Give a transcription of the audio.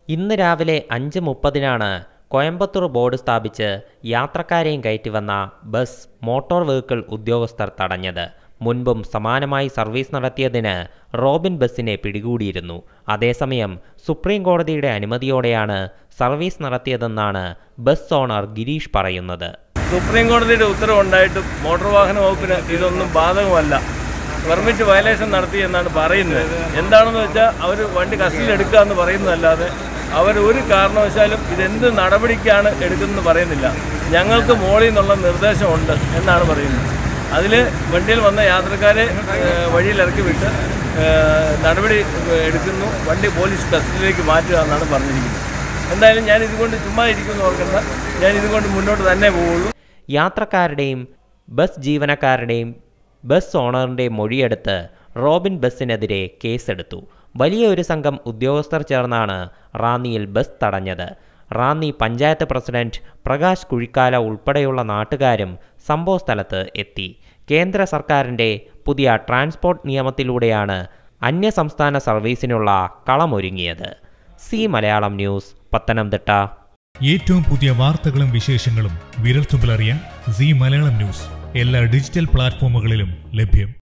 ഇന്ന് രാവിലെ അഞ്ച് മുപ്പതിനാണ് കോയമ്പത്തൂർ ബോർഡ് സ്ഥാപിച്ച് യാത്രക്കാരെയും കയറ്റി വന്ന ബസ് മോട്ടോർ വെഹിക്കിൾ ഉദ്യോഗസ്ഥർ തടഞ്ഞത് മുൻപും സമാനമായി സർവീസ് നടത്തിയതിന് റോബിൻ ബസ്സിനെ പിടികൂടിയിരുന്നു അതേസമയം സുപ്രീം കോടതിയുടെ അനുമതിയോടെയാണ് സർവീസ് നടത്തിയതെന്നാണ് ബസ് ഓണർ ഗിരീഷ് പറയുന്നത് സുപ്രീം കോടതിയുടെ ഉത്തരവുണ്ടായിട്ടും മോട്ടോർ വാഹന വകുപ്പിന് ഇതൊന്നും ബാധകമല്ല പെർമിറ്റ് വയലേഷൻ നടത്തി എന്നാണ് പറയുന്നത് എന്താണെന്ന് വെച്ചാൽ അവർ വണ്ടി കസ്റ്റഡിയിൽ എടുക്കുക എന്ന് പറയുന്നതല്ലാതെ അവർ ഒരു കാരണവശാലും ഇതെന്ത് നടപടിക്കാണ് എടുക്കുന്നതെന്ന് പറയുന്നില്ല ഞങ്ങൾക്ക് മോളിൽ നിന്നുള്ള നിർദ്ദേശമുണ്ട് എന്നാണ് പറയുന്നത് അതിൽ വണ്ടിയിൽ വന്ന യാത്രക്കാരെ ഏഹ്, വഴിയിൽ ഇറക്കി വിട്ട് ഏഹ്, നടപടി എടുക്കുന്നു വണ്ടി പോലീസ് കസ്റ്റഡിയിലേക്ക് മാറ്റുക എന്നാണ് പറഞ്ഞിരിക്കുന്നത് എന്തായാലും ഞാൻ ഇതുകൊണ്ട് ചുമ്മാ ഇരിക്കുമെന്ന് ഓർക്കണ്ട ഞാൻ ഇതുകൊണ്ട് മുന്നോട്ട് തന്നെ പോവുള്ളൂ യാത്രക്കാരുടെയും ബസ് ജീവനക്കാരുടെയും ബസ് ഓണറിൻ്റെയും മൊഴിയെടുത്ത് റോബിൻ ബസ്സിനെതിരെ കേസെടുത്തു വലിയ ഒരു സംഘം ഉദ്യോഗസ്ഥർ ചേർന്നാണ് റാന്നിയിൽ ബസ് തടഞ്ഞത് റാന്നി പഞ്ചായത്ത് പ്രസിഡന്റ് പ്രകാശ് കുഴിക്കാല ഉൾപ്പെടെയുള്ള നാട്ടുകാരും സംഭവസ്ഥലത്ത് എത്തി കേന്ദ്ര സർക്കാരിൻ്റെ പുതിയ ട്രാൻസ്പോർട്ട് നിയമത്തിലൂടെയാണ് അന്യസംസ്ഥാന സർവീസിനുള്ള കളമൊരുങ്ങിയത് സി മലയാളം ന്യൂസ് പത്തനംതിട്ട ഏറ്റവും പുതിയ വാർത്തകളും വിശേഷങ്ങളും വിരൽത്തുമ്പിലറിയാൻ സി മലയാളം ന്യൂസ് എല്ലാ ഡിജിറ്റൽ പ്ലാറ്റ്ഫോമുകളിലും ലഭ്യം